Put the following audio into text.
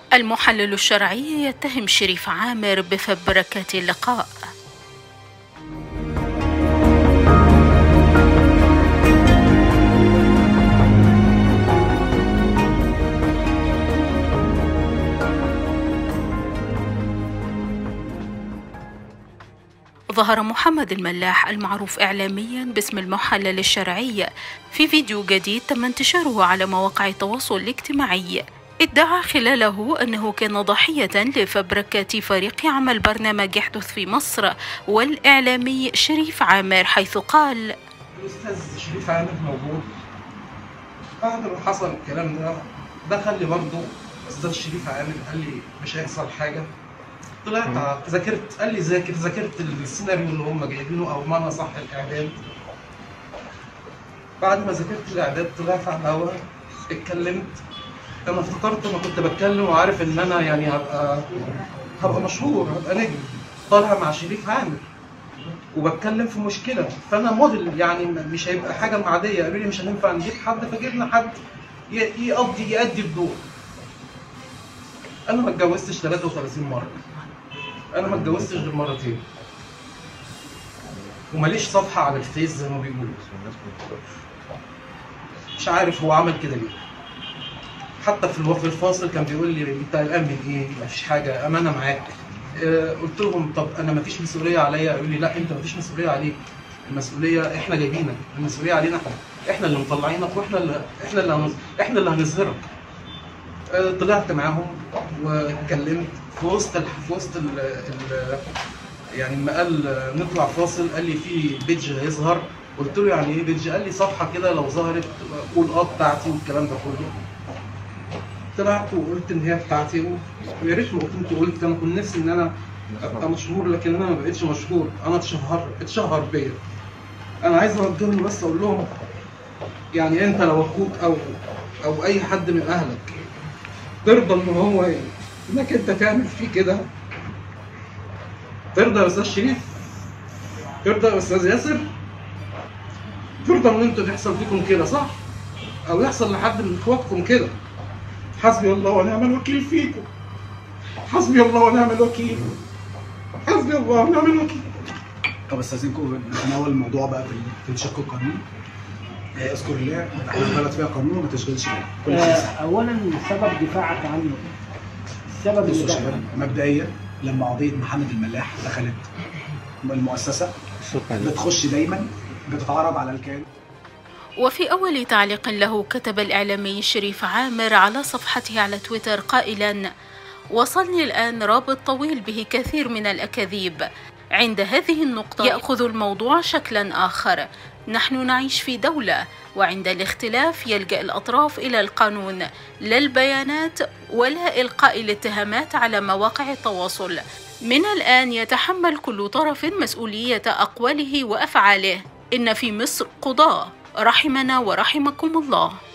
المحلل الشرعي يتهم شريف عامر بفبركة اللقاء ظهر محمد الملاح المعروف إعلاميا باسم المحلل الشرعي في فيديو جديد تم انتشاره على مواقع التواصل الاجتماعي ادعى خلاله أنه كان ضحية لفبركة فريق عمل برنامج يحدث في مصر والإعلامي شريف عامر حيث قال الاستاذ شريف عامر موجود بعد ما حصل الكلام ده دخل لي برضه استاذ شريف عامر قال لي مش هيحصل حاجه طلعت ذاكرت قال لي ذاكر ذاكرت السيناريو اللي هم جايبينه او بمعنى صح الاعداد بعد ما ذاكرت الاعداد طلعت على الهوا اتكلمت انا افتكرت انا كنت بتكلم وعارف ان انا يعني هبقى هبقى مشهور هبقى نجم طالع مع شريف عامر وبتكلم في مشكله فانا موديل يعني مش هيبقى حاجه عاديه قالوا لي مش هننفع نجيب حد فجبنا حد ي- يقضي يأدي الدور انا ما اتجوزتش 33 مره انا ما اتجوزتش غير مرتين وماليش صفحه على الفيس زي ما بيقولوا مش عارف هو عمل كده ليه حتى في الو- في الفاصل كان بيقول لي انت قلقان من ايه؟ مفيش حاجه امانه معاك آه، قلت لهم طب انا مفيش مسؤوليه عليا قالوا لي لا انت مفيش مسؤوليه عليك المسؤوليه احنا جايبينك المسؤوليه علينا احنا احنا اللي مطلعينك واحنا اللي احنا اللي هنظ... احنا اللي هنظهرك آه، طلعت معاهم واتكلمت في وسط ال... في وسط ال... ال... يعني لما قال آه، نطلع فاصل قال لي في بيدج هيظهر قلت له يعني ايه بيدج قال لي صفحه كده لو ظهرت قول اه بتاعتي والكلام ده كله طلعت وقلت ان هي بتاعتي ويا ريت ما كنت قلت انا كنت نفسي ان انا ابقى مشهور لكن انا ما بقتش مشهور انا اتشهر اتشهر بيا انا عايز اوجه لهم بس اقول لهم يعني انت لو اخوك او او اي حد من اهلك ترضى ان هو انك انت تعمل فيه كده ترضى يا استاذ شريف ترضى يا استاذ ياسر ترضى ان انتوا تحصل فيكم كده صح او يحصل لحد من اخواتكم كده حسبي الله ونعم الوكيل فيكم حسبي الله ونعم الوكيل حسبي الله ونعم الوكيل طب استاذنكم نتناول الموضوع بقى في في الشق القانوني آه، اذكر الله احنا بلد فيها قانون وما تشغلش بالك كل آه، شيء اولا سبب دفاعك عنه السبب بصوا اللي يا دفع شباب مبدئيا لما قضيه محمد الملاح دخلت المؤسسه بتخش دايما بتتعرض على الكيان وفي أول تعليق له كتب الإعلامي شريف عامر على صفحته على تويتر قائلا وصلني الآن رابط طويل به كثير من الأكاذيب عند هذه النقطة يأخذ الموضوع شكلا آخر نحن نعيش في دولة وعند الاختلاف يلجأ الأطراف إلى القانون لا البيانات ولا إلقاء الاتهامات على مواقع التواصل من الآن يتحمل كل طرف مسؤولية أقواله وأفعاله إن في مصر قضاة رحمنا ورحمكم الله